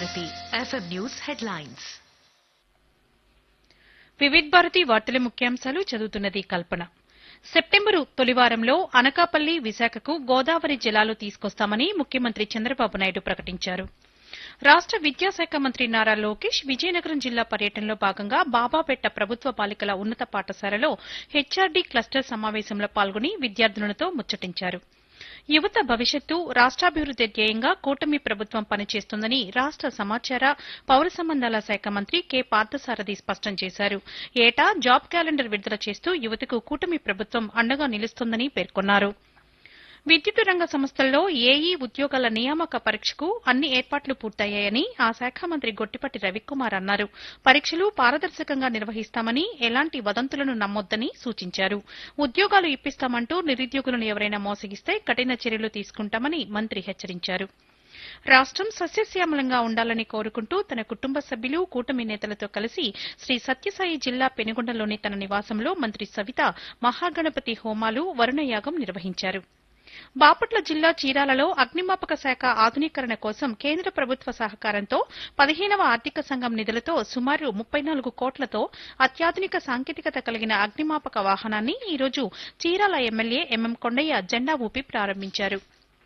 Bharati FM news headlines Vividh Bharati వార్తల ముఖ్యాంశాలు చదువుతున్నది కల్పన సెప్టెంబరు తొలివారంలో అనకాపల్లి విశాఖకు గోదావరి జలాలు తీసుకొస్తామని ముఖ్యమంత్రి చంద్రబాబు నాయుడు ప్రకటించారు రాష్ట విద్యాశాఖ మంత్రి నారా లోకేష్ విజయనగరం జిల్లా పర్యటనలో భాగంగా బాబాపేట ప్రభుత్వ బాలికల ఉన్నత పాఠశాలలో హెచ్ఆర్డీ క్లస్టర్ సమావేశంలో పాల్గొని విద్యార్థులతో ముచ్చటించారు యువత భవిష్యత్తు రాష్టాభివృద్ది ధ్యేయంగా కూటమి ప్రభుత్వం పనిచేస్తుందని రాష్ట సమాచార పౌర సంబంధాల శాఖ మంత్రి కె పార్థసారథి స్పష్టం చేశారు ఏటా జాబ్ క్యాలెండర్ విడుదల చేస్తూ యువతకు కూటమి ప్రభుత్వం అండగా నిలుస్తోందని పేర్కొన్నారు విద్యుత్ రంగ సంస్థల్లో ఏఈ ఉద్యోగాల నియామక పరీక్షకు అన్ని ఏర్పాట్లు పూర్తయ్యాయని ఆ శాఖ మంత్రి గొట్టిపట్టి రవికుమార్ అన్నారు పరీక్షలు పారదర్శకంగా నిర్వహిస్తామని ఎలాంటి వదంతులను నమ్మొద్దని సూచించారు ఉద్యోగాలు ఇప్పిస్తామంటూ నిరుద్యోగులను ఎవరైనా మోసగిస్తే కఠిన చర్యలు తీసుకుంటామని మంత్రి హెచ్చరించారు రాష్టం సస్యశ్యామలంగా ఉండాలని కోరుకుంటూ తన కుటుంబ సభ్యులు కూటమి నేతలతో కలిసి శ్రీ సత్యసాయి జిల్లా పెనుగొండలోని తన నివాసంలో మంత్రి సవిత మహాగణపతి హోమాలు వరుణయాగం నిర్వహించారు బాపట్ల జిల్లా చీరాలలో అగ్నిమాపక శాఖ ఆధునీకరణ కోసం కేంద్ర ప్రభుత్వ సహకారంతో పదిహేనవ ఆర్థిక సంఘం నిధులతో సుమారు ముప్పై నాలుగు కోట్లతో అత్యాధునిక సాంకేతికత కలిగిన అగ్నిమాపక వాహనాన్ని ఈ రోజు చీరాల ఎమ్మెల్యే ఎంఎం కొండయ్య జెండా ఊపి ప్రారంభించారు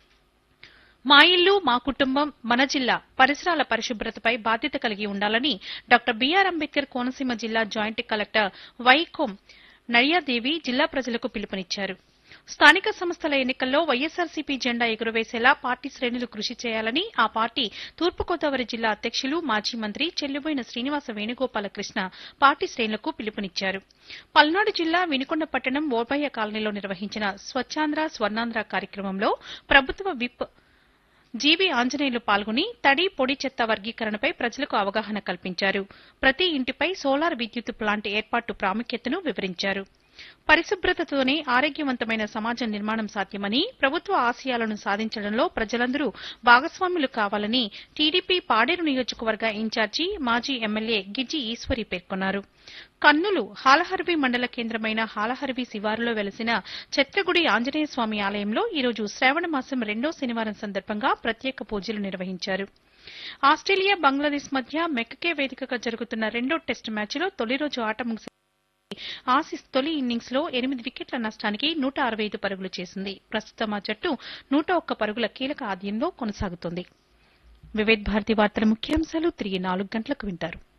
మా ఇల్లు మా కుటుంబం మన జిల్లా పరిసరాల పరిశుభ్రతపై బాధ్యత కలిగి ఉండాలని డాక్టర్ బీఆర్ అంబేద్కర్ కోనసీమ జిల్లా జాయింట్ కలెక్టర్ వైకోం నడియాదేవి జిల్లా ప్రజలకు పిలుపునిచ్చారు స్థానిక సంస్థల ఎన్నికల్లో వైఎస్సార్సీపీ జెండా ఎగురవేసేలా పార్టీ శ్రేణులు కృషి చేయాలని ఆ పార్టీ తూర్పుగోదావరి జిల్లా అధ్యక్షులు మాజీ మంత్రి చెల్లుబోయిన శ్రీనివాస వేణుగోపాలకృష్ణ పార్టీ శ్రేణులకు పిలుపునిచ్చారు పల్నాడు జిల్లా వినుకొండ పట్టణం ఓబయ్య కాలనీలో నిర్వహించిన స్వచ్ఛాంధ్ర స్వర్ణాంధ్ర కార్యక్రమంలో ప్రభుత్వ విప్ జీవీ ఆంజనేయులు పాల్గొని తడి పొడి చెత్త వర్గీకరణపై ప్రజలకు అవగాహన కల్పించారు ప్రతి ఇంటిపై సోలార్ విద్యుత్ ప్లాంట్ ఏర్పాటు ప్రాముఖ్యతను వివరించారు పరిశుభ్రతతోనే ఆరోగ్యవంతమైన సమాజం నిర్మాణం సాధ్యమని ప్రభుత్వ ఆశయాలను సాధించడంలో ప్రజలందరూ భాగస్వాములు కావాలని టీడీపీ పాడేరు నియోజకవర్గ ఇన్ఛార్జి మాజీ ఎమ్మెల్యే గిజ్జి ఈశ్వరి పేర్కొన్నారు కన్నులు హాలహర్వి మండల కేంద్రమైన హాలహర్వి శివారులో వెలసిన చెత్రగుడి ఆంజనేయ స్వామి ఆలయంలో ఈరోజు శ్రావణ మాసం రెండో శనివారం సందర్భంగా ప్రత్యేక పూజలు నిర్వహించారు ఆస్ట్రేలియా బంగ్లాదేశ్ మధ్య మెక్కకే వేదికగా జరుగుతున్న రెండో టెస్టు మ్యాచ్లో తొలి రోజు ఆట ముగిసి ఆసీస్ తొలి ఇన్నింగ్స్ లో ఎనిమిది వికెట్ల నష్టానికి నూట అరవై ఐదు పరుగులు చేసింది ప్రస్తుతం ఆ జట్టు నూట ఒక్క పరుగుల కీలక ఆద్యంలో కొనసాగుతోంది వివేద్ భారతి వార్తల ముఖ్యాంశాలు తిరిగి నాలుగు గంటలకు వింటారు